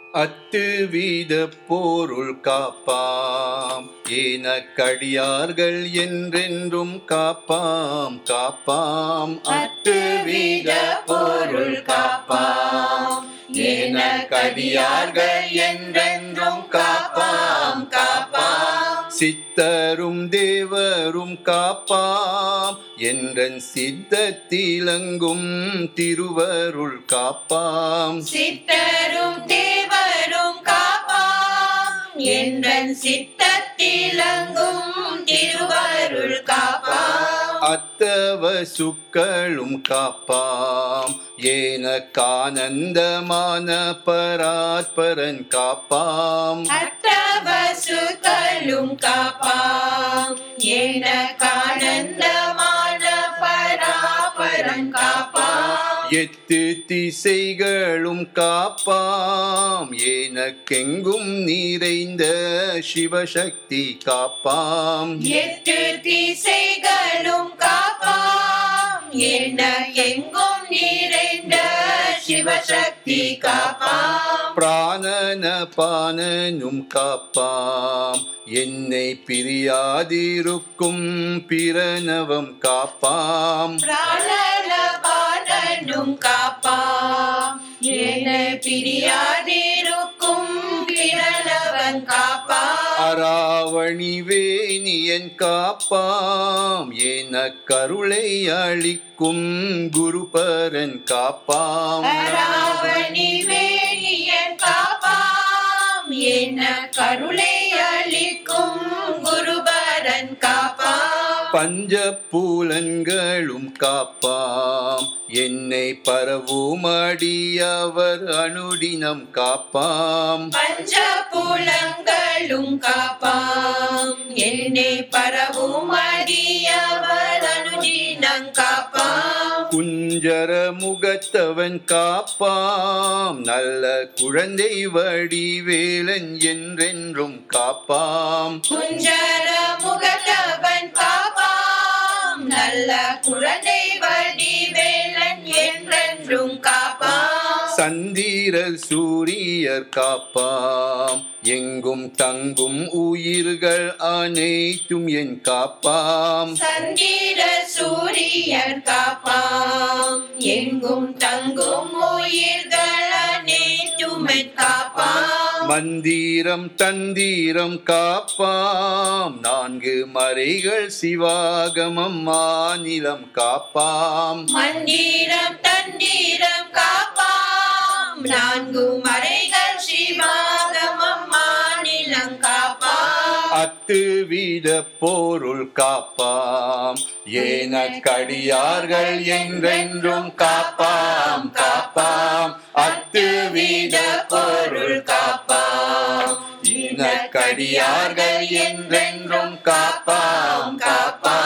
அத்து வீத பொருள் காப்பாம் ஏனக்கடியார்கள் என்றென்றும் காப்பாம் காப்பாம் அத்து வீத பொருள் காப்பாம் ஏனக்கடியார்கள் என்றென்றும் காப்பாம் காப்பாம் சித்தரும் தேவரும் காப்பாம் என்றன் சித்தத்திலங்கும் திருவருள் காப்பாம் சித்தரும் தேவரும் காப்பாம் என்றன் சித்தத்திலங்கும் திருவருள் காப்பாம் அத்தவ சுக்களும் காப்பாம் ஏனக்கானந்தமான பராத்பரன் காப்பாம் அட்டவசுகளும் காப்பாம் எனக்கானந்தமான பராபரன் காப்பாம் எத்து திசைகளும் காப்பாம் ஏனக்கெங்கும் நிறைந்த சிவசக்தி காப்பாம் எட்டு திசைகளும் காப்பாம் என்ன எங்கும் நிறைந்த சிவசக்தி காப்பாம் பிராணன பானனும் காப்பாம் என்னை பிரியாதிருக்கும் பிரணவம் காப்பாம் பிராணபாலனும் காப்பாம் என பிரியாதிருக்கும் பிரணவன் காப்பாம் அராவணி வேணியன் காப்பாம் என கருளை அளிக்கும் குருபரன் காப்பாம் ராவணி வேணியன் காப்பாம் என்ன கருளை அளிக்கும் குருபரன் காப்பாம் பஞ்சபூலன்களும் காப்பாம் என்னை பரவுமடியவர் அனுடினம் காப்பாம் பஞ்சபுலங்களும் காப்பாம் என்னை பரவும் அடியவர் அனுதினம் காப்பாம் குஞ்சர முகத்தவன் காப்பாம் நல்ல குழந்தை வடிவேலன் என்றென்றும் காப்பாம் குஞ்சர முகத்தவன் காப்பாம் நல்ல குழந்தை வடிவேலன் என்றென்றும் காப்பாம் சந்திரல் சூரியர் காப்பாம் எங்கும் தங்கும் உயிர்கள் அனைத்தும் என் காப்பாம் சந்திர சூரியர் காப்பாம் எங்கும் தங்கும் உயிர்கள் அனைத்துமே காப்பாம் மந்திரம் தந்திரம் காப்பாம் நான்கு மறைகள் சிவாகமம் மாநிலம் காப்பாம் மந்திரம் தந்திரம் காப்பாம் நான்கு மறைகள் சிவாகமம் மாநிலம் காப்பாம் அத்து வீத பொருள் காப்பாம் ஏனக்கடியார்கள் என்றென்றும் காப்பாம் காப்பாம் அத்து வீத பொருள் காப்பாம் இனக்கடியார்கள் என்றென்றும் காப்பாம் காப்பாம்